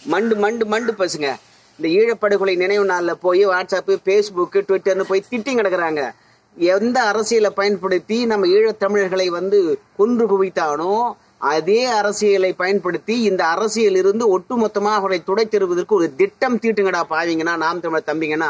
மண்டு மண்டு மண்டு பசுங்க இந்த ஈழப்படுகொலை நினைவு நாளில் போய் வாட்ஸ்அப்பு ஃபேஸ்புக்கு ட்விட்டர்னு போய் திட்டி கிடக்குறாங்க எந்த அரசியலை பயன்படுத்தி நம்ம ஈழத் தமிழர்களை வந்து கொன்று குவித்தானோ அதே அரசியலை பயன்படுத்தி இந்த அரசியல் இருந்து ஒட்டுமொத்தமாக அவரை துடைத்தெறுவதற்கு ஒரு திட்டம் தீட்டுங்கடா பாவீங்கன்னா நாம் தமிழர் தம்பிங்கன்னா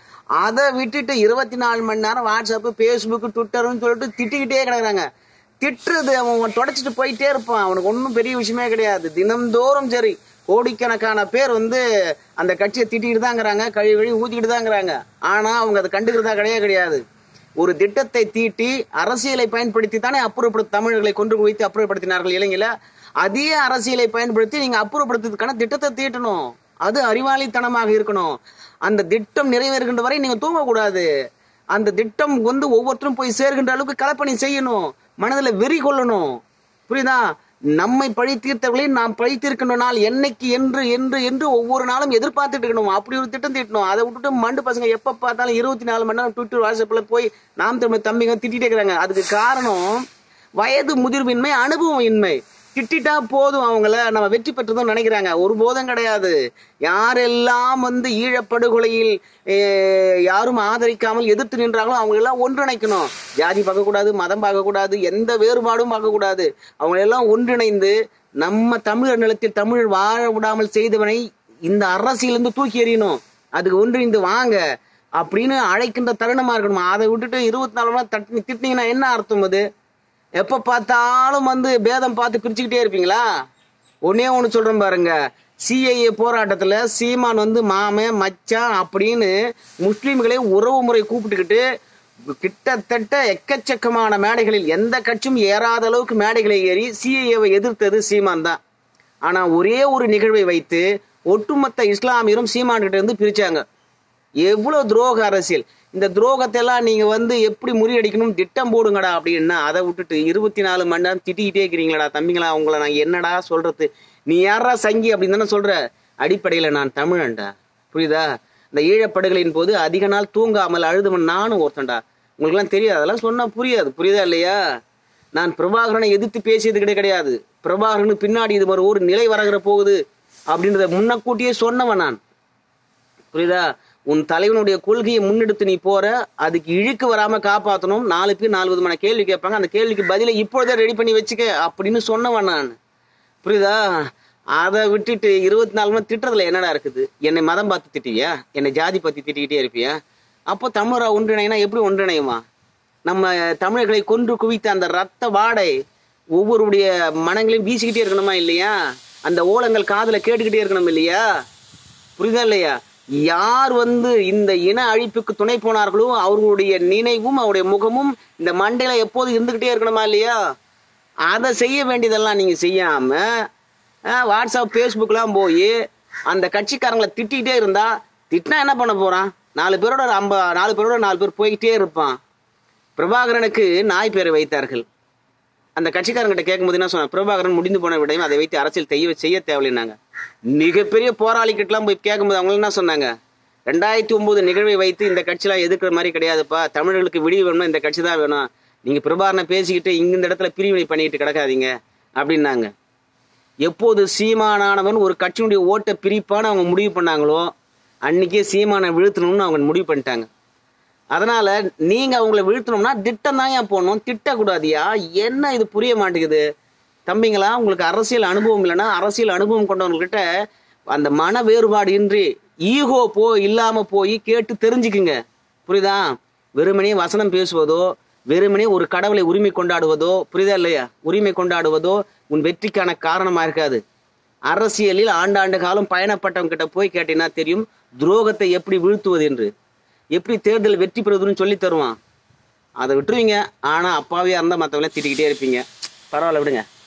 அதை விட்டுட்டு இருபத்தி நாலு மணி நேரம் வாட்ஸ்அப்பு ஃபேஸ்புக்கு ட்விட்டர்னு சொல்லிட்டு திட்டிக்கிட்டே கிடக்குறாங்க திட்டுறது அவன் தொடச்சிட்டு போயிட்டே இருப்பான் அவனுக்கு ஒன்றும் பெரிய விஷயமே கிடையாது தினம்தோறும் சரி கோடிக்கணக்கான பேர் வந்து அந்த கட்சியை திட்டிக்கிட்டு தாங்கிறாங்க கழுவி கழுவி ஊத்திக்கிட்டு தாங்கிறாங்க ஆனா அவங்க அதை கண்டுக்கிறதா கிடையாது கிடையாது ஒரு திட்டத்தை தீட்டி அரசியலை பயன்படுத்தி தானே அப்புறப்படுத்த தமிழர்களை கொண்டு குவித்து அப்புறப்படுத்தினார்கள் இளைஞல அதே அரசியலை பயன்படுத்தி நீங்க அப்புறப்படுத்துறதுக்கான திட்டத்தை தீட்டணும் அது அறிவாளித்தனமாக இருக்கணும் அந்த திட்டம் நிறைவேறுகின்ற வரை நீங்க தூங்கக்கூடாது அந்த திட்டம் வந்து ஒவ்வொருத்தரும் போய் சேர்கின்ற அளவுக்கு கலப்பணி செய்யணும் மனதில் வெறி கொள்ளணும் புரியுதா நம்மை பழி தீர்த்தவர்களை நாம் பழி தீர்க்கின்ற நாள் என்னைக்கு என்று என்று என்று ஒவ்வொரு நாளும் எதிர்பார்த்துட்டு இருக்கணும் அப்படி ஒரு திட்டம் தீட்டணும் அதை விட்டுட்டு மண்டு பசங்க எப்ப பார்த்தாலும் இருபத்தி நாலு மணி நேரம் ட்விட்டர் வாட்ஸ்அப்ல போய் நாம் தமிழ் தம்பிங்க திட்டிட்டே இருக்கிறாங்க அதுக்கு காரணம் வயது முதிர்வின்மை அனுபவம் இன்மை திட்டிட்டா போதும் அவங்கள நம்ம வெற்றி பெற்றதும் நினைக்கிறாங்க ஒருபோதும் கிடையாது யாரெல்லாம் வந்து ஈழப்படுகொலையில் eh, யாரும் ஆதரிக்காமல் எதிர்த்து நின்றாங்களோ அவங்க எல்லாம் ஒன்றிணைக்கணும் ஜாதி பார்க்கக்கூடாது மதம் பார்க்கக்கூடாது எந்த வேறுபாடும் பார்க்கக்கூடாது அவங்க எல்லாம் ஒன்றிணைந்து நம்ம தமிழர் நிலத்தில் தமிழ் வாழ விடாமல் செய்தவனை இந்த அரசியலிருந்து தூக்கி எறியணும் அதுக்கு ஒன்றிணைந்து வாங்க அப்படின்னு அழைக்கின்ற தருணமா இருக்கணும் அதை விட்டுட்டு இருபத்தி நாலு மணி நேரம் தட்டி திட்டினீங்கன்னா என்ன அர்த்தம் அது எப்ப பார்த்தாலும் வந்து பேதம் பார்த்து பிரிச்சுக்கிட்டே இருப்பீங்களா ஒன்னே ஒன்று சொல்றேன் பாருங்க சிஐஏ போராட்டத்துல சீமான் வந்து மாமே மச்சான் அப்படின்னு முஸ்லிம்களை உறவு முறை கூப்பிட்டுக்கிட்டு கிட்டத்தட்ட எக்கச்சக்கமான மேடைகளில் எந்த கட்சியும் ஏறாத அளவுக்கு மேடைகளை ஏறி சிஐஏவை எதிர்த்தது சீமான் தான் ஆனா ஒரே ஒரு நிகழ்வை வைத்து ஒட்டுமொத்த இஸ்லாமியரும் சீமான் கிட்ட இருந்து பிரிச்சாங்க எவ்வளவு துரோக அரசியல் இந்த துரோகத்தை எல்லாம் நீங்க வந்து எப்படி முறியடிக்கணும் திட்டம் போடுங்கடா அப்படின்னா அதை விட்டுட்டு இருபத்தி நாலு மணி நேரம் திட்டிக்கிட்டே இருக்கிறீங்களா தம்பிங்களா உங்களை நான் என்னடா சொல்றது நீ யாரா சங்கி அப்படின்னு தானே சொல்ற அடிப்படையில நான் தமிழன்டா புரியுதா இந்த ஈழப்படுகளின் போது அதிக நாள் தூங்காமல் அழுதுவன் நானும் ஒருத்தன்டா உங்களுக்குலாம் தெரியாது அதெல்லாம் சொன்னா புரியாது புரியுதா இல்லையா நான் பிரபாகரனை எதிர்த்து பேசியது கிடையாது கிடையாது பிரபாகரனுக்கு பின்னாடி இது ஒரு ஒரு நிலை வரகிற போகுது அப்படின்றத முன்னக்கூட்டியே சொன்னவன் நான் புரியுதா உன் தலைவனுடைய கொள்கையை முன்னெடுத்து நீ போற அதுக்கு இழுக்கு வராம காப்பாத்தணும் நாலு பேர் நாலு விதமான கேள்வி கேட்பாங்க அந்த கேள்விக்கு பதிலை இப்பொழுதே ரெடி பண்ணி வச்சுக்க அப்படின்னு சொன்னவன் நான் புரியுதா அதை விட்டுட்டு இருபத்தி நாலு மணி திட்டுறதுல என்னடா இருக்குது என்னை மதம் பார்த்து திட்டுவியா என்னை ஜாதி பத்தி திட்டிக்கிட்டே இருப்பியா அப்போ தமிழரா ஒன்றிணைனா எப்படி ஒன்றிணையுமா நம்ம தமிழர்களை கொன்று குவித்த அந்த ரத்த வாடை ஒவ்வொருடைய மனங்களையும் வீசிக்கிட்டே இருக்கணுமா இல்லையா அந்த ஓலங்கள் காதுல கேட்டுக்கிட்டே இருக்கணும் இல்லையா புரியுதா இல்லையா யார் வந்து இந்த இன அழிப்புக்கு துணை போனார்களோ அவர்களுடைய நினைவும் அவருடைய முகமும் இந்த மண்டையில எப்போது இருந்துகிட்டே இருக்கணுமா இல்லையா அதை செய்ய வேண்டியதெல்லாம் நீங்க செய்யாம அஹ், வாட்ஸ்அப் ஃபேஸ்புக்லாம் போய் அந்த கட்சிக்காரங்களை திட்டிக்கிட்டே இருந்தா திட்டினா என்ன பண்ண போறான் நாலு பேரோட ஐம்ப நாலு பேரோட நாலு பேர் போய்கிட்டே இருப்பான் பிரபாகரனுக்கு நாய் பேரை வைத்தார்கள் அந்த கட்சிக்காரங்கிட்ட கேட்கும்போது என்ன சொன்னாங்க பிரபாகரன் முடிந்து போன விடையும் அதை வைத்து அரசியல் செய்ய செய்ய தேவையில்லைனாங்க மிகப்பெரிய போராளிக்கிட்டலாம் போய் கேட்கும்போது அவங்க என்ன சொன்னாங்க ரெண்டாயிரத்தி ஒன்பது நிகழ்வை வைத்து இந்த கட்சிலாம் எதிர்க்கிற மாதிரி கிடையாதுப்பா தமிழர்களுக்கு விடிவு வேணும்னா இந்த கட்சி தான் வேணும் நீங்க பிரபாகரனை பேசிக்கிட்டு இங்க இந்த இடத்துல பிரிவினை பண்ணிட்டு கிடக்காதீங்க அப்படின்னாங்க எப்போது சீமானானவன் ஒரு கட்சியினுடைய ஓட்டை பிரிப்பான்னு அவங்க முடிவு பண்ணாங்களோ அன்னைக்கே சீமானை வீழ்த்தணும்னு அவங்க முடிவு பண்ணிட்டாங்க அதனால நீங்க அவங்கள வீழ்த்தணும்னா திட்டம் தான் ஏன் போடணும் திட்டக்கூடாதியா என்ன இது புரிய மாட்டேங்குது தம்பிங்களா உங்களுக்கு அரசியல் அனுபவம் இல்லைன்னா அரசியல் அனுபவம் கொண்டவங்ககிட்ட அந்த மன வேறுபாடு இன்றி ஈகோ போ இல்லாம போய் கேட்டு தெரிஞ்சுக்குங்க புரியுதா வெறுமனே வசனம் பேசுவதோ வெறுமனே ஒரு கடவுளை உரிமை கொண்டாடுவதோ புரியுதா இல்லையா உரிமை கொண்டாடுவதோ உன் வெற்றிக்கான காரணமா இருக்காது அரசியலில் ஆண்டாண்டு காலம் பயணப்பட்டவங்க கிட்ட போய் கேட்டீங்கன்னா தெரியும் துரோகத்தை எப்படி வீழ்த்துவது என்று எப்படி தேர்தல் வெற்றி பெறுவதுன்னு சொல்லி தருவான் அதை விட்டுருவீங்க ஆனா அப்பாவியா இருந்தா மற்றவங்கள திட்டிக்கிட்டே இருப்பீங்க பரவாயில்ல விடுங்க